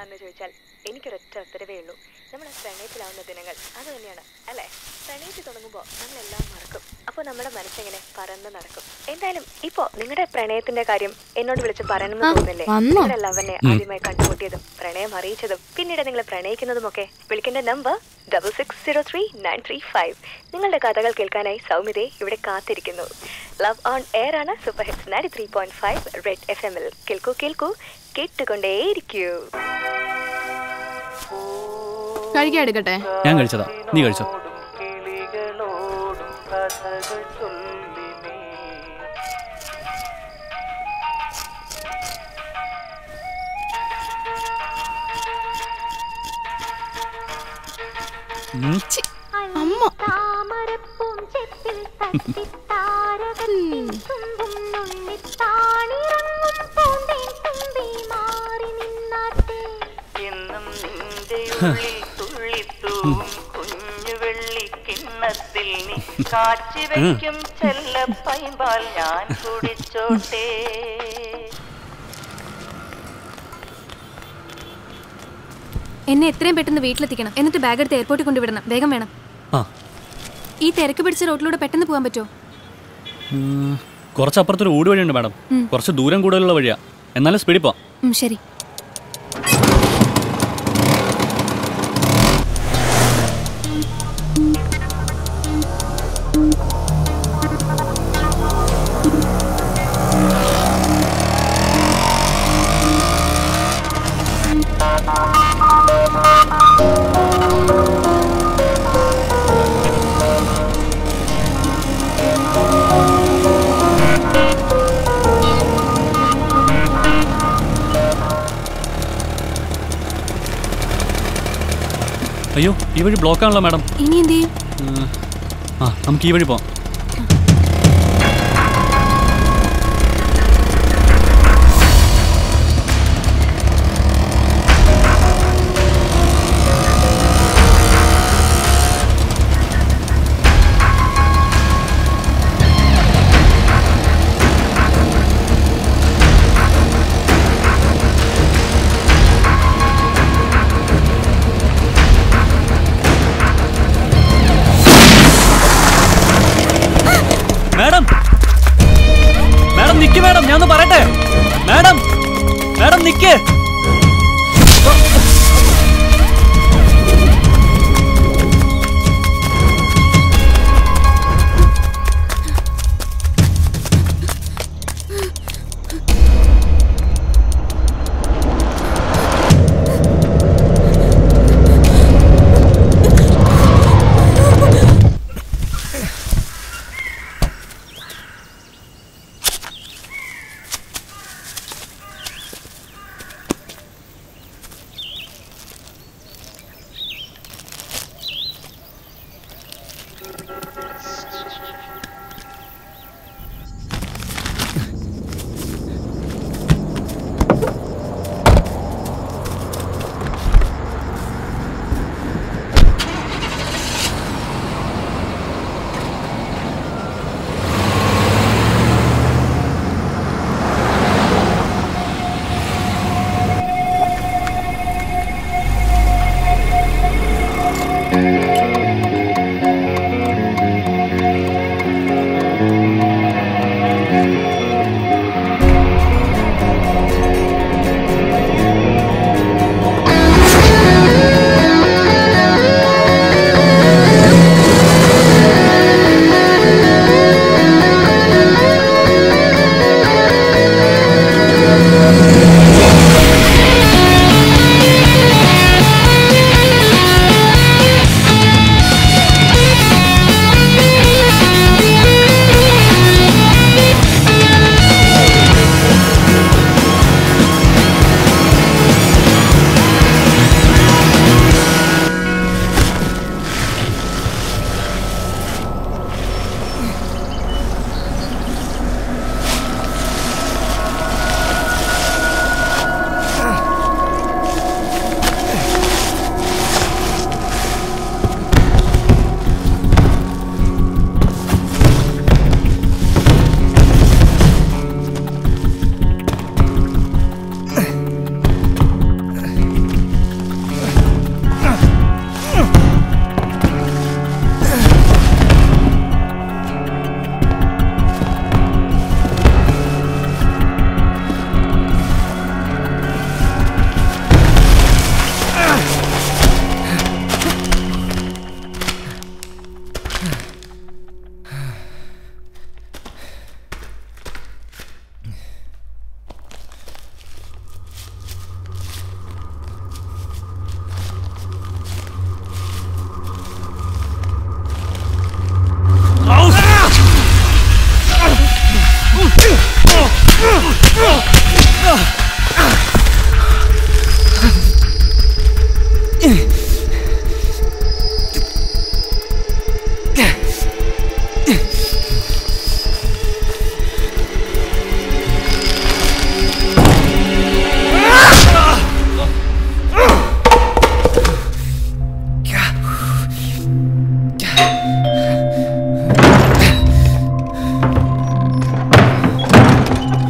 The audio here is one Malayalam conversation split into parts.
എന്ന് ചോദിച്ചാൽ എനിക്കൊരൊറ്റ ഉത്തരവേ ഉള്ളൂ നമ്മൾ പ്രണയത്തിലാവുന്ന ദിനങ്ങൾ അത് തന്നെയാണ് അല്ലേ പ്രണയിച്ച് തുടങ്ങുമ്പോൾ നമ്മളെല്ലാം മറക്കും അപ്പോൾ നമ്മുടെ മനസ്സെങ്ങനെ പറന്ന് നടക്കും എന്തായാലും ഇപ്പോ നിങ്ങളുടെ പ്രണയത്തിന്റെ കാര്യം എന്നോട് വിളിച്ച് പറയണമെന്ന് തോന്നുന്നില്ലേ വന്നോ? നിങ്ങളുടെ ലവനെ ആദ്യമായി കണ്ടുമുട്ടിയതും പ്രണയം അറിയിച്ചതും പിന്നീട് നിങ്ങൾ പ്രണയിക്കുന്നതുമൊക്കെ വിളിക്കേണ്ട number double six zero three nine three five നിങ്ങളുടെ കഥകൾ കേൾക്കാനായി സൗമ്യതയെ ഇവിടെ കാത്തിരിക്കുന്നു ലവ് ഓൺ എയർ ആണ് super hits ninety three point five red F എമ്മിൽ കേൾക്കൂ കേൾക്കൂ കേട്ടുകൊണ്ടേയിരിക്കൂ കഴിക്കാൻ എടുക്കട്ടെ ഞാൻ കഴിച്ചതാ നീ കഴിച്ചോ കിളികളോടും കഥകൾ ചൊല്ലി നീ ഉം. അമ്മ താമരപ്പൂം ചെപ്പിൽ തട്ടി താരകത്തിൻ തുമ്പും നുള്ളിത്താണിറങ്ങും പൂന്തേൻ തുമ്പി മാറി നിന്നാട്ടെ എന്നും നിന്റെ ഉള്ളിൽ തുള്ളിത്തൂവും കുഞ്ഞു വെള്ളി കിണ്ണത്തിൽ നീ കാച്ചി വയ്ക്കും ചെല്ല പൈമ്പാൽ ഞാൻ കുടിച്ചോട്ടെ എന്നെ എത്രയും പെട്ടെന്ന് വീട്ടിലെത്തിക്കണം എന്നിട്ട് ബാഗ് എടുത്ത് എയർപോർട്ടിൽ കൊണ്ടുവിടണം വേഗം വേണം ആ ഈ തിരക്ക് പിടിച്ച റോഡിലൂടെ പെട്ടെന്ന് പോകാൻ പറ്റുമോ ഉം, കുറച്ച് അപ്പുറത്തൊരു ഊട് വഴിയുണ്ട് മാഡം കുറച്ച് ദൂരം കൂടുതലുള്ള വഴിയാ എന്നാലും സ്പീഡിൽ പോവാം ഉം, ശരി അയ്യോ ഈ വഴി ബ്ലോക്ക് ആണല്ലോ മാഡം ഇനി എന്ത് ചെയ്യും ഉം, ആ നമുക്ക് ഈ വഴി പോവാം മാഡം മാഡം നിക്ക് മാഡം ഞാൻ ഒന്ന് പറയട്ടെ മാഡം മാഡം നിക്ക്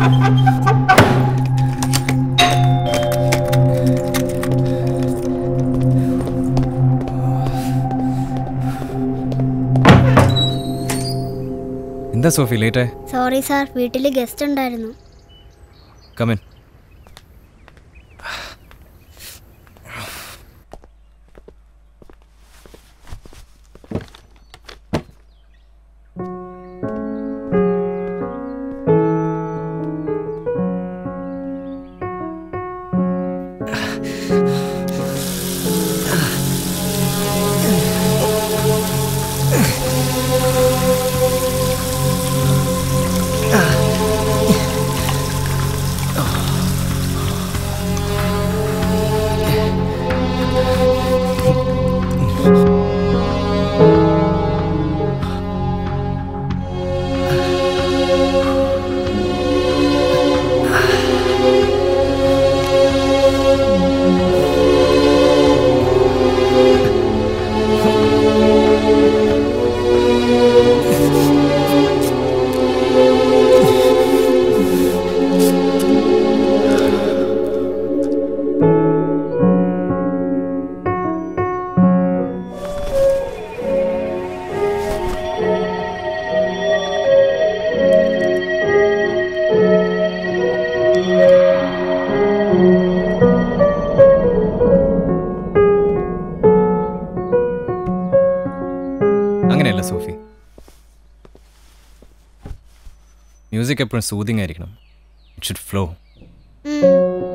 എന്താ സോഫി ലേറ്റേ സോറി സാർ വീട്ടിൽ ഗസ്റ്റ് ഉണ്ടായിരുന്നു കമിൻ അങ്ങനെയല്ല സോഫി മ്യൂസിക് എപ്പോഴും സൂതിങ് ആയിരിക്കണം ഇറ്റ് ഷുഡ് ഫ്ലോ ഉം.